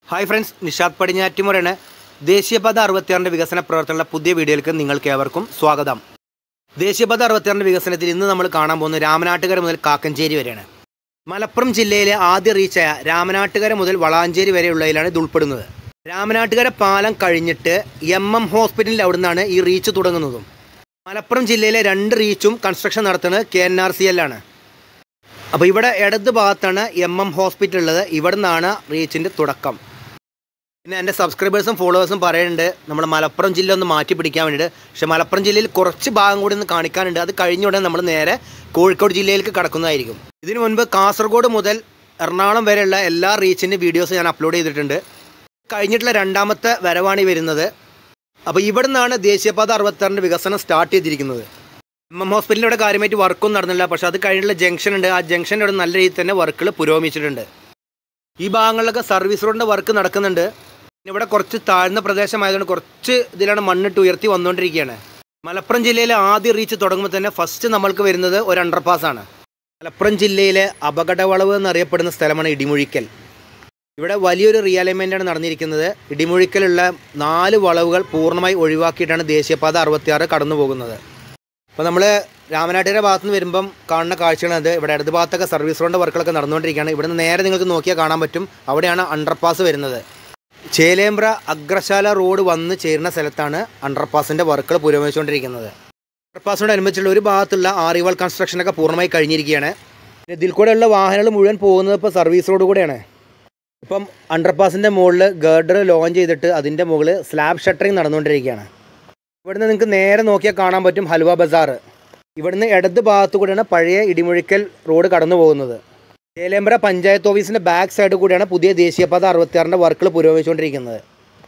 hi friends Nishad പടിഞ്ഞാറ്റുമുറയാണ് ദേശീയപാത അറുപത്തിയാറിൻ്റെ വികസന പ്രവർത്തനങ്ങളുടെ പുതിയ വീഡിയോയിലേക്ക് നിങ്ങൾക്ക് ഏവർക്കും സ്വാഗതം ദേശീയപാത അറുപത്തിയാറിൻ്റെ വികസനത്തിൽ ഇന്ന് നമ്മൾ കാണാൻ പോകുന്നത് രാമനാട്ടുകര മുതൽ കാക്കഞ്ചേരി വരെയാണ് മലപ്പുറം ജില്ലയിലെ ആദ്യ റീച്ചായ രാമനാട്ടുകര മുതൽ വളാഞ്ചേരി വരെയുള്ളതിലാണ് ഇത് ഉൾപ്പെടുന്നത് രാമനാട്ടുകര പാലം കഴിഞ്ഞിട്ട് എം എം ഹോസ്പിറ്റലിൽ അവിടെ നിന്നാണ് ഈ റീച്ച് തുടങ്ങുന്നതും മലപ്പുറം ജില്ലയിലെ രണ്ട് റീച്ചും കൺസ്ട്രക്ഷൻ നടത്തുന്നത് കെ എൻ ആർ സി എല്ലാണ് അപ്പോൾ ഇവിടെ ഇടത് ഭാഗത്താണ് എം എം ഹോസ്പിറ്റൽ ഉള്ളത് ഇവിടെ നിന്നാണ് റീച്ചിൻ്റെ തുടക്കം പിന്നെ എൻ്റെ സബ്സ്ക്രൈബേഴ്സും ഫോളോവേഴ്സും പറയുന്നുണ്ട് നമ്മൾ മലപ്പുറം ജില്ല ഒന്ന് മാറ്റി പിടിക്കാൻ വേണ്ടിയിട്ട് പക്ഷേ മലപ്പുറം ജില്ലയിൽ കുറച്ച് ഭാഗം കൂടി ഒന്ന് കാണിക്കാനുണ്ട് അത് കഴിഞ്ഞ ഉടനെ നമ്മൾ നേരെ കോഴിക്കോട് ജില്ലയിലേക്ക് കടക്കുന്നതായിരിക്കും ഇതിനു മുൻപ് കാസർഗോഡ് മുതൽ എറണാകുളം വരെയുള്ള എല്ലാ റീച്ചിൻ്റെ വീഡിയോസ് ഞാൻ അപ്ലോഡ് ചെയ്തിട്ടുണ്ട് കഴിഞ്ഞിട്ടുള്ള രണ്ടാമത്തെ വരവാണ് ഈ വരുന്നത് അപ്പോൾ ഇവിടെ നിന്നാണ് ദേശീയപാത അറുപത്താറിൻ്റെ വികസനം സ്റ്റാർട്ട് ചെയ്തിരിക്കുന്നത് എം എം ഹോസ്പിറ്റലിൻ്റെ കാര്യമായിട്ട് വർക്കൊന്നും നടന്നില്ല പക്ഷേ അത് കഴിഞ്ഞിട്ടുള്ള ജംഗ്ഷൻ ഉണ്ട് ആ ജംഗ്ഷൻ്റെ അവിടെ നല്ല രീതിയിൽ തന്നെ വർക്കുകൾ പുരോഗമിച്ചിട്ടുണ്ട് ഈ ഭാഗങ്ങളിലൊക്കെ സർവീസ് റോഡിൻ്റെ വർക്ക് നടക്കുന്നുണ്ട് പിന്നെ ഇവിടെ കുറച്ച് താഴ്ന്ന പ്രദേശമായതുകൊണ്ട് കുറച്ച് ഇതിലാണ് മണ്ണിട്ട് ഉയർത്തി വന്നുകൊണ്ടിരിക്കുകയാണ് മലപ്പുറം ജില്ലയിലെ ആദ്യ റീച്ച് തുടങ്ങുമ്പോൾ തന്നെ ഫസ്റ്റ് നമ്മൾക്ക് വരുന്നത് ഒരു അണ്ടർപാസ് ആണ് മലപ്പുറം ജില്ലയിലെ അപകടവളവ് എന്നറിയപ്പെടുന്ന സ്ഥലമാണ് ഇടിമുഴിക്കൽ ഇവിടെ വലിയൊരു റിയലൈൻമെൻ്റ് ആണ് നടന്നിരിക്കുന്നത് ഇടിമുഴിക്കലുള്ള നാല് വളവുകൾ പൂർണ്ണമായി ഒഴിവാക്കിയിട്ടാണ് ദേശീയപാത അറുപത്തിയാറ് കടന്നു പോകുന്നത് അപ്പോൾ നമ്മൾ രാമനാട്ടുകര ഭാഗത്ത് നിന്ന് വരുമ്പം കാണുന്ന കാഴ്ചകളത് ഇവിടെ ഇടത് ഭാഗത്തൊക്കെ സർവീസ് റോഡിൻ്റെ വർക്കുകളൊക്കെ നടന്നുകൊണ്ടിരിക്കുകയാണ് ഇവിടെ നിന്ന് നേരെ നിങ്ങൾക്ക് നോക്കിയാൽ കാണാൻ പറ്റും അവിടെയാണ് അണ്ടർപാസ് വരുന്നത് ചേലേമ്പ്ര അഗ്രശാല റോഡ് വന്ന് ചേരുന്ന സ്ഥലത്താണ് അണ്ടർപാസിൻ്റെ വർക്കുകൾ പുരോഗമിച്ചുകൊണ്ടിരിക്കുന്നത് അണ്ടർപാസിനോടനുബന്ധിച്ചുള്ള ഒരു ഭാഗത്തുള്ള ആറിവൾ കൺസ്ട്രക്ഷനൊക്കെ പൂർണ്ണമായി കഴിഞ്ഞിരിക്കുകയാണ് പിന്നെ ഇതിൽ കൂടെയുള്ള വാഹനങ്ങൾ മുഴുവൻ പോകുന്നത് ഇപ്പോൾ സർവീസ് റോഡ് കൂടെയാണ് ഇപ്പം അണ്ടർപാസിൻ്റെ മുകളിൽ ഗർഡർ ലോഞ്ച് ചെയ്തിട്ട് അതിൻ്റെ മുകളിൽ സ്ലാബ് ഷട്ടറിങ് നടന്നുകൊണ്ടിരിക്കുകയാണ് ഇവിടുന്ന് നിങ്ങൾക്ക് നേരെ നോക്കിയാൽ കാണാൻ പറ്റും ഹൽവ ബസാർ ഇവിടുന്ന് ഇടത് ഭാഗത്തു കൂടെയാണ് പഴയ ഇടിമുഴിക്കൽ റോഡ് കടന്നു പോകുന്നത് ചേലേമ്പ്ര പഞ്ചായത്ത് ഓഫീസിൻ്റെ ബാക്ക് സൈഡ് കൂടിയാണ് പുതിയ ദേശീയപാത അറുപത്തിയാറിൻ്റെ വർക്കുകൾ പുരോഗമിച്ചുകൊണ്ടിരിക്കുന്നത്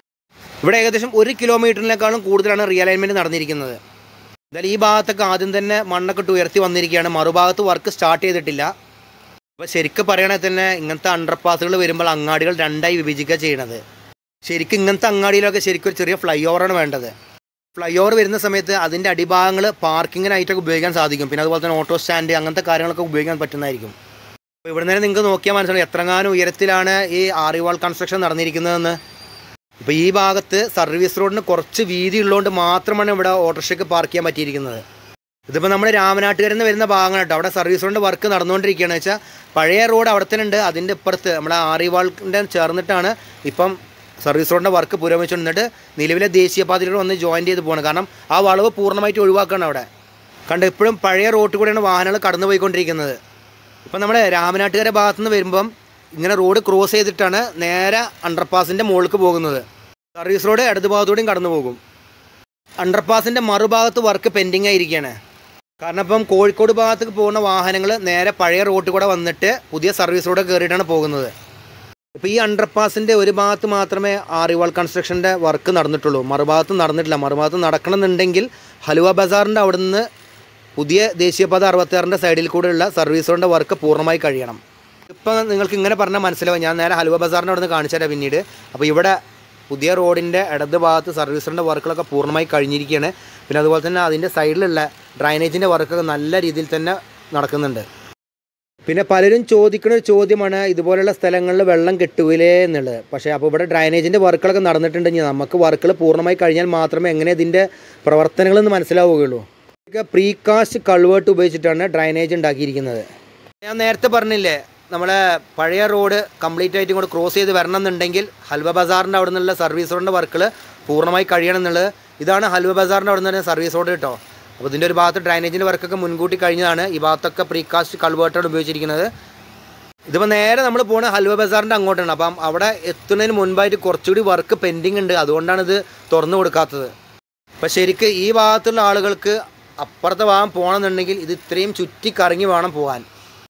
ഇവിടെ ഏകദേശം ഒരു കിലോമീറ്ററിനേക്കാളും കൂടുതലാണ് റിയലൈൻമെൻറ്റ് നടന്നിരിക്കുന്നത് എന്തായാലും ഈ ഭാഗത്തൊക്കെ ആദ്യം തന്നെ മണ്ണൊക്കെ ഇട്ട് ഉയർത്തി വന്നിരിക്കുകയാണ് മറുഭാഗത്ത് വർക്ക് സ്റ്റാർട്ട് ചെയ്തിട്ടില്ല അപ്പോൾ ശരിക്കും പറയുകയാണെങ്കിൽ തന്നെ ഇങ്ങനത്തെ അണ്ടർപാസുകൾ വരുമ്പോൾ അങ്ങാടികൾ രണ്ടായി വിഭജിക്കുക ചെയ്യണത് ശരിക്കും ഇങ്ങനത്തെ അങ്ങാടിയിലൊക്കെ ശരിക്കും ഒരു ചെറിയ ഫ്ലൈ ഓവറാണ് വേണ്ടത് ഫ്ലൈ ഓവർ വരുന്ന സമയത്ത് അതിൻ്റെ അടിഭാഗങ്ങൾ പാർക്കിങ്ങിനായിട്ടൊക്കെ ഉപയോഗിക്കാൻ സാധിക്കും പിന്നെ അതുപോലെ തന്നെ ഓട്ടോ സ്റ്റാൻഡ് അങ്ങനത്തെ കാര്യങ്ങളൊക്കെ ഉപയോഗിക്കാൻ പറ്റുന്നതായിരിക്കും അപ്പോൾ ഇവിടെ നിന്ന് നിങ്ങൾക്ക് നോക്കിയാൽ മനസ്സിലാവും എത്രങ്ങാനും ഉയരത്തിലാണ് ഈ ആറിവാൾ കൺസ്ട്രക്ഷൻ നടന്നിരിക്കുന്നതെന്ന് ഇപ്പോൾ ഈ ഭാഗത്ത് സർവീസ് റോഡിന് കുറച്ച് വീതി ഉള്ളതുകൊണ്ട് മാത്രമാണ് ഇവിടെ ഓട്ടോറിക്ഷയ്ക്ക് പാർക്ക് ചെയ്യാൻ പറ്റിയിരിക്കുന്നത് ഇതിപ്പോൾ നമ്മൾ രാമനാട്ടുകരയിൽ നിന്ന് വരുന്ന ഭാഗങ്ങൾ കേട്ടോ അവിടെ സർവീസ് റോഡിൻ്റെ വർക്ക് നടന്നുകൊണ്ടിരിക്കുകയാണ് വെച്ചാൽ പഴയ റോഡ് അവിടെ തന്നെ ഉണ്ട് അതിൻ്റെ ഇപ്പുറത്ത് നമ്മുടെ ആറിവാളിൻ്റെ ചേർന്നിട്ടാണ് ഇപ്പം സർവീസ് റോഡിൻ്റെ വർക്ക് പുരോഗമിച്ചുകൊണ്ടിട്ട് നിലവിലെ ദേശീയപാതയിലൂടെ ഒന്ന് ജോയിൻ ചെയ്ത് പോകണം കാരണം ആ വളവ് പൂർണ്ണമായിട്ട് ഒഴിവാക്കണം അവിടെ കണ്ട് ഇപ്പോഴും പഴയ റോട്ടിൽ കൂടെയാണ് വാഹനങ്ങൾ കടന്നു പോയിക്കൊണ്ടിരിക്കുന്നത് ഇപ്പം നമ്മുടെ രാമനാട്ടുകര ഭാഗത്തു നിന്ന് വരുമ്പം ഇങ്ങനെ റോഡ് ക്രോസ് ചെയ്തിട്ടാണ് നേരെ അണ്ടർപാസിൻ്റെ മുകളിലേക്ക് പോകുന്നത് സർവീസ് റോഡ് ഇടത് ഭാഗത്തൂടെയും കടന്നു പോകും അണ്ടർപാസിൻ്റെ മറുഭാഗത്ത് വർക്ക് പെൻഡിങ് ആയിരിക്കുകയാണ് കാരണം ഇപ്പം കോഴിക്കോട് ഭാഗത്തേക്ക് പോകുന്ന വാഹനങ്ങൾ നേരെ പഴയ റോട്ടിൽ കൂടെ വന്നിട്ട് പുതിയ സർവീസ് റോഡ് കയറിയിട്ടാണ് പോകുന്നത് ഇപ്പോൾ ഈ അണ്ടർപാസിൻ്റെ ഒരു ഭാഗത്ത് മാത്രമേ ആറിവാൾ കൺസ്ട്രക്ഷൻ്റെ വർക്ക് നടന്നിട്ടുള്ളൂ മറുഭാഗത്ത് നടന്നിട്ടില്ല മറുഭാഗത്ത് നടക്കണമെന്നുണ്ടെങ്കിൽ ഹലുവ ബസാറിൻ്റെ അവിടെ നിന്ന് പുതിയ ദേശീയപാത അറുപത്തിയാറിൻ്റെ സൈഡിൽ കൂടെയുള്ള സർവീസ് റോഡിൻ്റെ വർക്ക് പൂർണ്ണമായി കഴിയണം ഇപ്പം നിങ്ങൾക്ക് ഇങ്ങനെ പറഞ്ഞാൽ മനസ്സിലാവും ഞാൻ നേരെ ഹലുവ ബസാറിൻ്റെ അവിടെ നിന്ന് കാണിച്ചു തരാം പിന്നീട് അപ്പോൾ ഇവിടെ പുതിയ റോഡിൻ്റെ ഇടത് ഭാഗത്ത് സർവീസ് റോഡിൻ്റെ വർക്കുകളൊക്കെ പൂർണ്ണമായി കഴിഞ്ഞിരിക്കുകയാണ് പിന്നെ അതുപോലെ തന്നെ അതിൻ്റെ സൈഡിലുള്ള ഡ്രൈനേജിൻ്റെ വർക്കൊക്കെ നല്ല രീതിയിൽ തന്നെ നടക്കുന്നുണ്ട് പിന്നെ പലരും ചോദിക്കുന്ന ഒരു ചോദ്യമാണ് ഇതുപോലുള്ള സ്ഥലങ്ങളിൽ വെള്ളം കിട്ടൂലേ എന്നുള്ളത് പക്ഷേ അപ്പോൾ ഇവിടെ ഡ്രൈനേജിൻ്റെ വർക്കുകളൊക്കെ നടന്നിട്ടുണ്ടെങ്കിൽ നമുക്ക് വർക്കുകൾ പൂർണ്ണമായി കഴിഞ്ഞാൽ മാത്രമേ എങ്ങനെ ഇതിൻ്റെ പ്രവർത്തനങ്ങളെന്ന് മനസ്സിലാവുകയുള്ളൂ ഇതൊക്കെ പ്രീകാസ്റ്റ് കൾവേർട്ട് ഉപയോഗിച്ചിട്ടാണ് ഡ്രൈനേജ് ഉണ്ടാക്കിയിരിക്കുന്നത് ഞാൻ നേരത്തെ പറഞ്ഞില്ലേ നമ്മളെ പഴയ റോഡ് കംപ്ലീറ്റ് ആയിട്ടും കൂടെ ക്രോസ് ചെയ്ത് വരണം എന്നുണ്ടെങ്കിൽ ഹൽവ ബസാറിൻ്റെ അവിടെ നിന്നുള്ള സർവീസ് റോഡിൻ്റെ വർക്കുകൾ പൂർണ്ണമായി കഴിയണം എന്നുള്ളത് ഇതാണ് ഹൽവ ബസാറിൻ്റെ അവിടെ നിന്ന് സർവീസ് റോഡ് കേട്ടോ അപ്പോൾ ഇതിൻ്റെ ഒരു ഭാഗത്ത് ഡ്രൈനേജിൻ്റെ വർക്കൊക്കെ മുൻകൂട്ടി കഴിഞ്ഞതാണ് ഈ ഭാഗത്തൊക്കെ പ്രീകാസ്റ്റ് കൾവേർട്ടാണ് ഉപയോഗിച്ചിരിക്കുന്നത് ഇതിപ്പോൾ നേരെ നമ്മൾ പോകുന്നത് ഹൽവ ബസാറിൻ്റെ അങ്ങോട്ടാണ് അപ്പം അവിടെ എത്തുന്നതിന് മുൻപായിട്ട് കുറച്ചുകൂടി വർക്ക് പെൻഡിങ് ഉണ്ട് അതുകൊണ്ടാണ് ഇത് തുറന്നു കൊടുക്കാത്തത് അപ്പം ശരിക്ക് ഈ ഭാഗത്തുള്ള ആളുകൾക്ക് അപ്പുറത്തെ ഭാഗം പോകണമെന്നുണ്ടെങ്കിൽ ഇത് ഇത്രയും ചുറ്റി കറങ്ങി വേണം പോകാൻ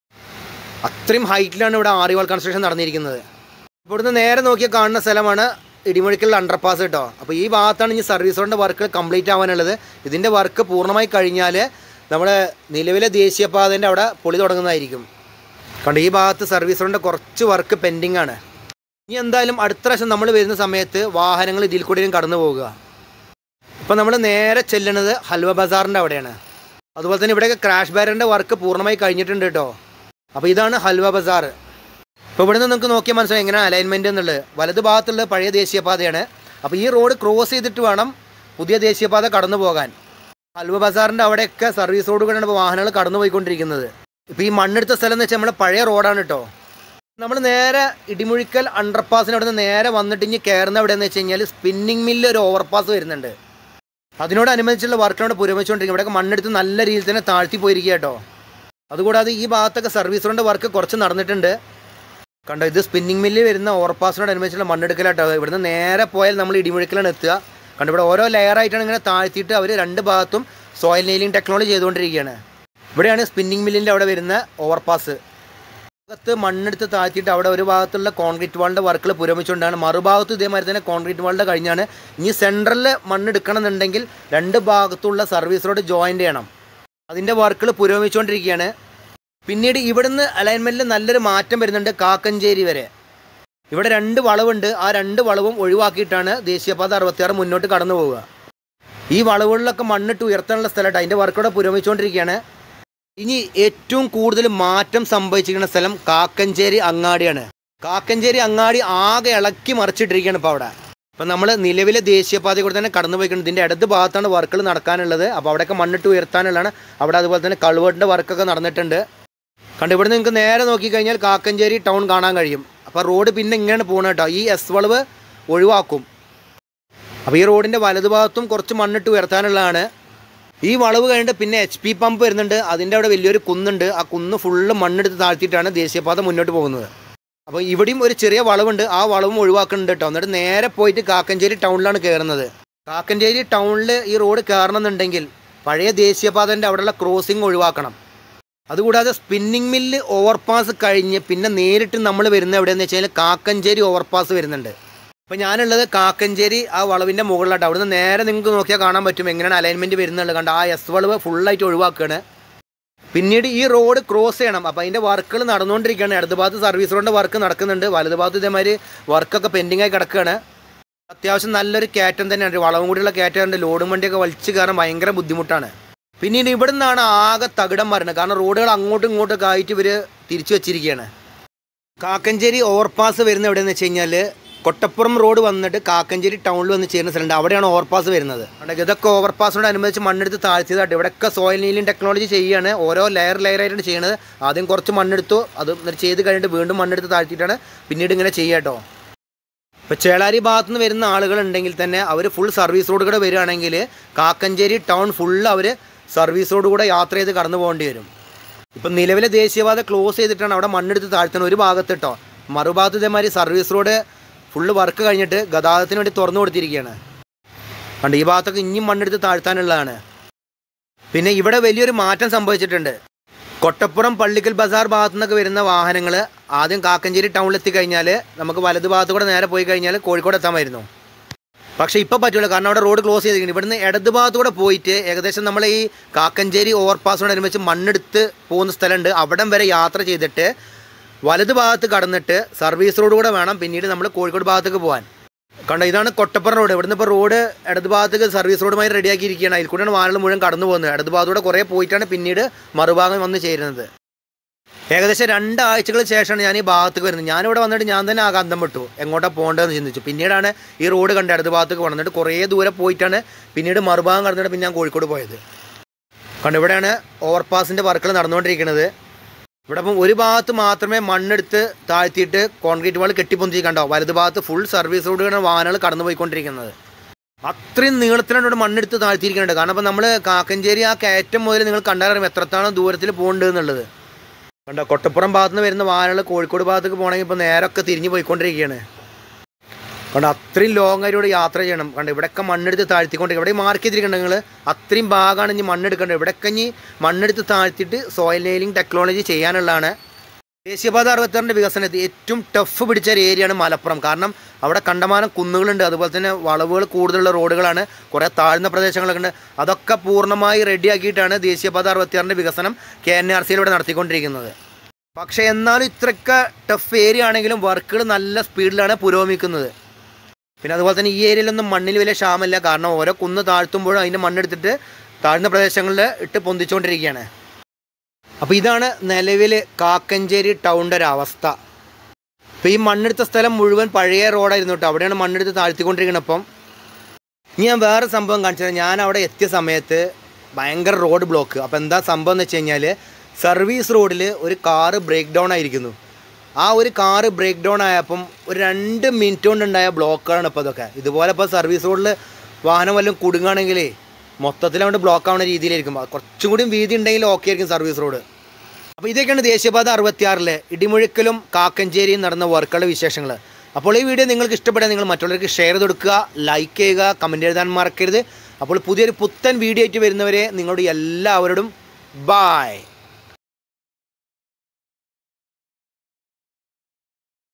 അത്രയും ഹൈറ്റിലാണ് ഇവിടെ ആറിവാൾ കൺസ്ട്രക്ഷൻ നടന്നിരിക്കുന്നത് ഇവിടുന്ന് നേരെ നോക്കിയാൽ കാണുന്ന സ്ഥലമാണ് ഇടിമുഴിക്കൽ അണ്ടർപാസ് കേട്ടോ അപ്പോൾ ഈ ഭാഗത്താണ് ഇനി സർവീസ് റോഡിൻ്റെ വർക്ക് കംപ്ലീറ്റ് ആവാനുള്ളത് ഇതിൻ്റെ വർക്ക് പൂർണ്ണമായി കഴിഞ്ഞാൽ നമ്മുടെ നിലവിലെ ദേശീയപാതേൻ്റെ അവിടെ പൊളി തുടങ്ങുന്നതായിരിക്കും കണ്ട് ഈ ഭാഗത്ത് സർവീസ് റോഡിൻ്റെ കുറച്ച് വർക്ക് പെൻഡിങ് ആണ് ഇനി എന്തായാലും അടുത്ത പ്രാവശ്യം നമ്മൾ വരുന്ന സമയത്ത് വാഹനങ്ങൾ ഇതിൽ കൂടെയും കടന്നു പോകുക ഇപ്പം നമ്മൾ നേരെ ചെല്ലുന്നത് ഹൽവ ബസാറിൻ്റെ അവിടെയാണ് അതുപോലെ തന്നെ ഇവിടെയൊക്കെ ക്രാഷ് ബാരറിൻ്റെ വർക്ക് പൂർണ്ണമായി കഴിഞ്ഞിട്ടുണ്ട് കേട്ടോ അപ്പോൾ ഇതാണ് ഹൽവ ബസാർ ഇപ്പോൾ ഇവിടെ നിന്ന് നിങ്ങൾക്ക് നോക്കിയാൽ മനസ്സിലായി എങ്ങനെ അലൈൻമെൻറ്റ് എന്നുള്ളത് വലത് ഭാഗത്തുള്ളത് പഴയ ദേശീയപാതയാണ് അപ്പോൾ ഈ റോഡ് ക്രോസ് ചെയ്തിട്ട് വേണം പുതിയ ദേശീയപാത കടന്നു പോകാൻ അൽവ ബസാറിൻ്റെ അവിടെയൊക്കെ സർവീസ് റോഡുകളാണ് ഇപ്പോൾ വാഹനങ്ങൾ കടന്നു പോയിക്കൊണ്ടിരിക്കുന്നത് ഇപ്പോൾ ഈ മണ്ണെടുത്ത സ്ഥലം എന്ന് വെച്ചാൽ നമ്മുടെ പഴയ റോഡാണ് കേട്ടോ നമ്മൾ നേരെ ഇടിമുഴിക്കൽ അണ്ടർപാസിന് അവിടെ നിന്ന് നേരെ വന്നിട്ട് ഇനി കയറുന്ന എവിടെയെന്ന് വെച്ച് കഴിഞ്ഞാൽ സ്പിന്നിങ് മില്ല് ഒരു ഓവർപാസ് വരുന്നുണ്ട് അതിനോടനുബന്ധിച്ചുള്ള വർക്കിനോട് പുരോഗമിച്ചുകൊണ്ടിരിക്കും ഇവിടെയൊക്കെ മണ്ണെടുത്ത് നല്ല രീതിയിൽ തന്നെ താഴ്ത്തി പോയിരിക്കുക കേട്ടോ അതുകൂടാതെ ഈ ഭാഗത്തൊക്കെ സർവീസ് റോഡിൻ്റെ വർക്ക് കുറച്ച് നടന്നിട്ടുണ്ട് കണ്ടോ ഇത് സ്പിന്നിങ് മില്ല് വരുന്ന ഓവർപാസിനോടനുബന്ധിച്ചുള്ള മണ്ണെടുക്കലാട്ടോ ഇവിടുന്ന് നേരെ പോയാൽ നമ്മൾ ഇടിമുഴിക്കലാണ് എത്തുക കണ്ടോ ഇവിടെ ഓരോ ലെയറായിട്ടാണ് ഇങ്ങനെ താഴ്ത്തിയിട്ട് അവർ രണ്ട് ഭാഗത്തും സോയിൽ നെയിലിംഗ് ടെക്നോളജി ചെയ്തുകൊണ്ടിരിക്കുകയാണ് ഇവിടെയാണ് സ്പിന്നിങ് മില്ലിൻ്റെ അവിടെ വരുന്ന ഓവർപാസ് ഭാഗത്ത് മണ്ണെടുത്ത് താഴ്ത്തിയിട്ട് അവിടെ ഒരു ഭാഗത്തുള്ള കോൺക്രീറ്റ് വാളിൻ്റെ വർക്കുകൾ പുരോഗമിച്ചുകൊണ്ടാണ് മറുഭാഗത്ത് ഇതേമാതിരി തന്നെ കോൺക്രീറ്റ് വാളിൻ്റെ കഴിഞ്ഞാണ് ഇനി സെൻട്രലിൽ മണ്ണെടുക്കണം എന്നുണ്ടെങ്കിൽ രണ്ട് ഭാഗത്തുള്ള സർവീസ് റോഡ് ജോയിൻ്റ് ചെയ്യണം അതിൻ്റെ വർക്കുകൾ പുരോഗമിച്ചുകൊണ്ടിരിക്കുകയാണ് പിന്നീട് ഇവിടുന്ന് അലൈൻമെൻറ്റിൽ നല്ലൊരു മാറ്റം വരുന്നുണ്ട് കാക്കഞ്ചേരി വരെ ഇവിടെ രണ്ട് വളവുണ്ട് ആ രണ്ട് വളവും ഒഴിവാക്കിയിട്ടാണ് ദേശീയപാത അറുപത്തിയാറ് മുന്നോട്ട് കടന്നു പോവുക ഈ വളവുകളിലൊക്കെ മണ്ണിട്ട് ഉയർത്താനുള്ള സ്ഥലമായിട്ട് അതിൻ്റെ വർക്കോടെ പുരോഗമിച്ചുകൊണ്ടിരിക്കുകയാണ് ഇനി ഏറ്റവും കൂടുതൽ മാറ്റം സംഭവിച്ചിരിക്കുന്ന സ്ഥലം കാക്കഞ്ചേരി അങ്ങാടിയാണ് കാക്കഞ്ചേരി അങ്ങാടി ആകെ ഇളക്കി മറിച്ചിട്ടിരിക്കുകയാണ് ഇപ്പോൾ അവിടെ അപ്പം നമ്മൾ നിലവിലെ ദേശീയപാത കൂടെ തന്നെ കടന്നു പോയിട്ടുണ്ട് ഇതിൻ്റെ ഇടത് ഭാഗത്താണ് വർക്കുകൾ നടക്കാനുള്ളത് അപ്പോൾ അവിടെയൊക്കെ മണ്ണിട്ട് ഉയർത്താനുള്ളതാണ് അവിടെ അതുപോലെ തന്നെ കൾവേട്ടിൻ്റെ വർക്കൊക്കെ നടന്നിട്ടുണ്ട് കണ്ട് ഇവിടെ നിങ്ങൾക്ക് നേരെ നോക്കിക്കഴിഞ്ഞാൽ കാക്കഞ്ചേരി ടൗൺ കാണാൻ കഴിയും അപ്പോൾ റോഡ് പിന്നെ ഇങ്ങനെയാണ് പോകുന്നത് കേട്ടോ ഈ എസ് വളവ് ഒഴിവാക്കും അപ്പോൾ ഈ റോഡിൻ്റെ വലതുഭാഗത്തും കുറച്ച് മണ്ണിട്ട് ഉയർത്താനുള്ളതാണ് ഈ വളവ് കഴിഞ്ഞിട്ട് പിന്നെ എച്ച് പി പമ്പ് വരുന്നുണ്ട് അതിൻ്റെ അവിടെ വലിയൊരു കുന്നുണ്ട് ആ കുന്ന് ഫുള്ള് മണ്ണെടുത്ത് താഴ്ത്തിയിട്ടാണ് ദേശീയപാത മുന്നോട്ട് പോകുന്നത് അപ്പോൾ ഇവിടെയും ഒരു ചെറിയ വളവുണ്ട് ആ വളവും ഒഴിവാക്കുന്നുണ്ട് കേട്ടോ എന്നിട്ട് നേരെ പോയിട്ട് കാക്കഞ്ചേരി ടൗണിലാണ് കയറുന്നത് കാക്കഞ്ചേരി ടൗണിൽ ഈ റോഡ് കയറണമെന്നുണ്ടെങ്കിൽ പഴയ ദേശീയപാതൻ്റെ അവിടെയുള്ള ക്രോസിംഗ് ഒഴിവാക്കണം അതുകൂടാതെ സ്പിന്നിങ് മില്ല് ഓവർപാസ് കഴിഞ്ഞ് പിന്നെ നേരിട്ട് നമ്മൾ വരുന്ന എവിടെയെന്ന് വെച്ച് കഴിഞ്ഞാൽ കാക്കഞ്ചേരി ഓവർപാസ് വരുന്നുണ്ട് അപ്പോൾ ഞാനുള്ളത് കാക്കഞ്ചേരി ആ വളവിൻ്റെ മുകളിലായിട്ട് അവിടുന്ന് നേരെ നിങ്ങൾക്ക് നോക്കിയാൽ കാണാൻ പറ്റും എങ്ങനെയാണ് അലൈൻമെൻറ്റ് വരുന്നുള്ളത് കണ്ട് ആ എസ് വളവ് ഫുള്ളായിട്ട് ഒഴിവാക്കുകയാണ് പിന്നീട് ഈ റോഡ് ക്രോസ് ചെയ്യണം അപ്പോൾ അതിൻ്റെ വർക്കുകൾ നടന്നുകൊണ്ടിരിക്കുകയാണ് ഇടത് ഭാഗത്ത് സർവീസ് റോഡിൻ്റെ വർക്ക് നടക്കുന്നുണ്ട് വലത് ഭാഗത്ത് ഇതേമാതിരി വർക്കൊക്കെ പെൻഡിങ് ആയി കിടക്കുകയാണ് അത്യാവശ്യം നല്ലൊരു കയറ്റം തന്നെയാണ് ഒരു വളവും കൂടിയുള്ള കയറ്റമുണ്ട് ലോഡും വണ്ടിയൊക്കെ വലിച്ചു കയറാൻ ഭയങ്കര ബുദ്ധിമുട്ടാണ് പിന്നീട് ഇവിടെ നിന്നാണ് ആകെ തകിടം വരുന്നത് കാരണം റോഡുകൾ അങ്ങോട്ടും ഇങ്ങോട്ടും ആയിട്ട് ഇവർ തിരിച്ചു വെച്ചിരിക്കുകയാണ് കാക്കഞ്ചേരി ഓവർപാസ് വരുന്ന എവിടെയെന്ന് വെച്ച് കഴിഞ്ഞാൽ കൊട്ടപ്പുറം റോഡ് വന്നിട്ട് കാക്കഞ്ചേരി ടൗണിൽ വന്ന് ചേരുന്ന സ്ഥലമുണ്ട് അവിടെയാണ് ഓവർപാസ് വരുന്നത് അവിടെ ഇതൊക്കെ ഓവർപാസിനോട് അനുബന്ധിച്ച് മണ്ണെടുത്ത് താഴ്ത്തിയതായിട്ട് ഇവിടെയൊക്കെ സോയിൽ നീലിംഗ് ടെക്നോളജി ചെയ്യുകയാണ് ഓരോ ലെയർ ലെയർ ആയിട്ടാണ് ചെയ്യുന്നത് ആദ്യം കുറച്ച് മണ്ണെടുത്തു അത് എന്നിട്ട് ചെയ്ത് കഴിഞ്ഞിട്ട് വീണ്ടും മണ്ണെടുത്ത് താഴ്ത്തിയിട്ടാണ് പിന്നീട് ഇങ്ങനെ ചെയ്യുക കേട്ടോ ഇപ്പോൾ ചേളാരി ഭാഗത്തു നിന്ന് വരുന്ന ആളുകളുണ്ടെങ്കിൽ തന്നെ അവർ ഫുൾ സർവീസ് റോഡ് കൂടെ വരികയാണെങ്കിൽ കാക്കഞ്ചേരി ടൗൺ ഫുള്ള് അവർ സർവീസ് റോഡ് കൂടെ യാത്ര ചെയ്ത് കടന്നു പോകേണ്ടി വരും ഇപ്പം നിലവിലെ ദേശീയപാത ക്ലോസ് ചെയ്തിട്ടാണ് അവിടെ മണ്ണെടുത്ത് താഴ്ത്തുന്നത് ഒരു ഭാഗത്ത് കേട്ടോ മറുഭാഗത്ത് ഇതേമാതിരി സർവീസ് റോഡ് ഫുള്ള് വർക്ക് കഴിഞ്ഞിട്ട് ഗതാഗതത്തിന് വേണ്ടി തുറന്നു കൊടുത്തിരിക്കുകയാണ് കണ്ട് ഈ ഭാഗത്തൊക്കെ ഇനിയും മണ്ണെടുത്ത് താഴ്ത്താനുള്ളതാണ് പിന്നെ ഇവിടെ വലിയൊരു മാറ്റം സംഭവിച്ചിട്ടുണ്ട് കൊട്ടപ്പുറം പള്ളിക്കൽ ബസാർ ഭാഗത്തു നിന്നൊക്കെ വരുന്ന വാഹനങ്ങൾ ആദ്യം കാക്കഞ്ചേരി ടൗണിൽ എത്തിക്കഴിഞ്ഞാൽ നമുക്ക് വലത് ഭാഗത്ത് കൂടെ നേരെ പോയി കഴിഞ്ഞാൽ കോഴിക്കോട് എത്താമായിരുന്നു പക്ഷേ ഇപ്പോൾ പറ്റില്ല കാരണം അവിടെ റോഡ് ക്ലോസ് ചെയ്തിരിക്കുന്നു ഇവിടുന്ന് ഇടത് ഭാഗത്തൂടെ പോയിട്ട് ഏകദേശം നമ്മൾ ഈ കാക്കഞ്ചേരി ഓവർപാസിനോടനുബന്ധിച്ച് മണ്ണെടുത്ത് പോകുന്ന സ്ഥലമുണ്ട് അവിടം വരെ യാത്ര ചെയ്തിട്ട് വലത് ഭാഗത്ത് കടന്നിട്ട് സർവീസ് റോഡ് കൂടെ വേണം പിന്നീട് നമ്മൾ കോഴിക്കോട് ഭാഗത്തേക്ക് പോകാൻ കണ്ടോ ഇതാണ് കൊട്ടപ്പുറം റോഡ് ഇവിടുന്ന് ഇപ്പോൾ റോഡ് ഇടത് ഭാഗത്തേക്ക് സർവീസ് റോഡുമായി റെഡിയാക്കിയിരിക്കുകയാണ് അതിൽ കൂടെയാണ് വാഹനങ്ങൾ മുഴുവൻ കടന്നു പോകുന്നത് ഇടത് ഭാഗത്തൂടെ കുറേ പോയിട്ടാണ് പിന്നീട് മറുഭാഗം വന്ന് ചേരുന്നത് ഏകദേശം രണ്ടാഴ്ചകൾ ശേഷമാണ് ഞാൻ ഈ ഭാഗത്തേക്ക് വരുന്നത് ഞാനിവിടെ വന്നിട്ട് ഞാൻ തന്നെ ആകെ അന്തം വിട്ടു എങ്ങോട്ടാണ് പോകേണ്ടതെന്ന് ചിന്തിച്ചു പിന്നീടാണ് ഈ റോഡ് കണ്ട് ഇടത് ഭാഗത്തേക്ക് പോകണം എന്നിട്ട് കുറേ ദൂരെ പോയിട്ടാണ് പിന്നീട് മറുഭാഗം കടന്നിട്ട് പിന്നെ ഞാൻ കോഴിക്കോട് പോയത് കണ്ടു ഇവിടെയാണ് ഓവർപാസിൻ്റെ വർക്കുകൾ നടന്നുകൊണ്ടിരിക്കുന്നത് ഇവിടെ അപ്പം ഒരു ഭാഗത്ത് മാത്രമേ മണ്ണെടുത്ത് താഴ്ത്തിയിട്ട് കോൺക്രീറ്റ് വാൾ കെട്ടിപ്പൊന്തി കണ്ടോ വലത് ഭാഗത്ത് ഫുൾ സർവീസ് റോഡുകളാണ് വാഹനങ്ങൾ കടന്നു പോയിക്കൊണ്ടിരിക്കുന്നത് അത്രയും നീളത്തിലാണ് ഇവിടെ മണ്ണെടുത്ത് താഴ്ത്തിയിരിക്കുന്നുണ്ട് കാരണം അപ്പം നമ്മൾ കാക്കഞ്ചേരി ആ കയറ്റം മുതൽ നിങ്ങൾ കണ്ടാലറിയും എത്രത്തോളം ദൂരത്തിൽ പോകേണ്ടത് എന്നുള്ളത് കണ്ടോ കൊട്ടപ്പുറം ഭാഗത്ത് നിന്ന് വരുന്ന വാഹനങ്ങൾ കോഴിക്കോട് ഭാഗത്തേക്ക് പോകണമെങ്കിൽ ഇപ്പോൾ നേരൊക്കെ തിരിഞ്ഞു പോയിക്കൊണ്ടിരിക്കുകയാണ് കണ്ടോ അത്രയും ലോങ് ആയിട്ട് യാത്ര ചെയ്യണം കണ്ടോ ഇവിടെയൊക്കെ മണ്ണെടുത്ത് താഴ്ത്തിക്കൊണ്ട് ഇവിടെ മാർക്ക് ചെയ്തിരിക്കണ്ട നിങ്ങൾ അത്രയും ഭാഗമാണ് ഇനി മണ്ണെടുക്കേണ്ടത് ഇവിടെയൊക്കെ ഇനി മണ്ണെടുത്ത് താഴ്ത്തിയിട്ട് സോയിൽ നെയിലിംഗ് ടെക്നോളജി ചെയ്യാനുള്ളതാണ് ദേശീയപാത അറുപത്താറിൻ്റെ വികസനത്തിൽ ഏറ്റവും ടഫ് പിടിച്ച ഒരു ഏരിയയാണ് മലപ്പുറം കാരണം അവിടെ കണ്ടമാനം കുന്നുകളുണ്ട് അതുപോലെ തന്നെ വളവുകൾ കൂടുതലുള്ള റോഡുകളാണ് കുറേ താഴ്ന്ന പ്രദേശങ്ങളൊക്കെ ഉണ്ട് അതൊക്കെ പൂർണ്ണമായി റെഡിയാക്കിയിട്ടാണ് ദേശീയപാത അറുപത്തിയാറിൻ്റെ വികസനം കെ എൻ ആർ സിയിലൂടെ നടത്തിക്കൊണ്ടിരിക്കുന്നത് പക്ഷേ എന്നാലും ഇത്രയൊക്കെ ടഫ് ഏരിയ ആണെങ്കിലും വർക്കുകൾ നല്ല സ്പീഡിലാണ് പുരോഗമിക്കുന്നത് പിന്നെ അതുപോലെ തന്നെ ഈ ഏരിയയിലൊന്നും മണ്ണിൽ വലിയ ക്ഷാമമില്ല കാരണം ഓരോ കുന്ന് താഴ്ത്തുമ്പോഴും അതിൻ്റെ മണ്ണെടുത്തിട്ട് താഴ്ന്ന പ്രദേശങ്ങളിൽ ഇട്ട് പൊന്തിച്ചുകൊണ്ടിരിക്കുകയാണ് അപ്പോൾ ഇതാണ് നിലവിൽ കാക്കഞ്ചേരി ടൗണിൻ്റെ ഒരു അവസ്ഥ അപ്പോൾ ഈ മണ്ണെടുത്ത സ്ഥലം മുഴുവൻ പഴയ റോഡായിരുന്നു കേട്ടോ അവിടെയാണ് മണ്ണെടുത്ത് താഴ്ത്തിക്കൊണ്ടിരിക്കുന്നത് അപ്പം ഇനി ഞാൻ വേറെ സംഭവം കാണിച്ചു തരാം ഞാൻ അവിടെ എത്തിയ സമയത്ത് ഭയങ്കര റോഡ് ബ്ലോക്ക് അപ്പോൾ എന്താ സംഭവം എന്ന് വെച്ച് കഴിഞ്ഞാൽ സർവീസ് റോഡിൽ ഒരു കാറ് ബ്രേക്ക് ഡൗൺ ആയിരിക്കുന്നു ആ ഒരു കാറ് ബ്രേക്ക് ഡൗൺ ആയപ്പം ഒരു രണ്ട് മിനിറ്റ് കൊണ്ടുണ്ടായ ബ്ലോക്കാണ് ഇപ്പോൾ ഇതൊക്കെ ഇതുപോലെ ഇപ്പോൾ സർവീസ് റോഡിൽ വാഹനം വല്ലതും കുടുങ്ങുകയാണെങ്കിലേ മൊത്തത്തിൽ അങ്ങോട്ട് ബ്ലോക്ക് ആവുന്ന രീതിയിലായിരിക്കും അത് കുറച്ചും കൂടി വീതി ഉണ്ടെങ്കിൽ ഓക്കെ ആയിരിക്കും സർവീസ് റോഡ് അപ്പോൾ ഇതൊക്കെയാണ് ദേശീയപാത അറുപത്തിയാറിലെ ഇടിമുഴക്കലും കാക്കഞ്ചേരിയും നടന്ന വർക്കുകളുടെ വിശേഷങ്ങൾ അപ്പോൾ ഈ വീഡിയോ നിങ്ങൾക്ക് ഇഷ്ടപ്പെടാൻ നിങ്ങൾ മറ്റുള്ളവർക്ക് ഷെയർ ചെയ്ത് കൊടുക്കുക ലൈക്ക് ചെയ്യുക കമൻറ്റ് എഴുതാൻ മറക്കരുത് അപ്പോൾ പുതിയൊരു പുത്തൻ വീഡിയോ ആയിട്ട് വരുന്നവരെ നിങ്ങളോട് എല്ലാവരോടും ബായ്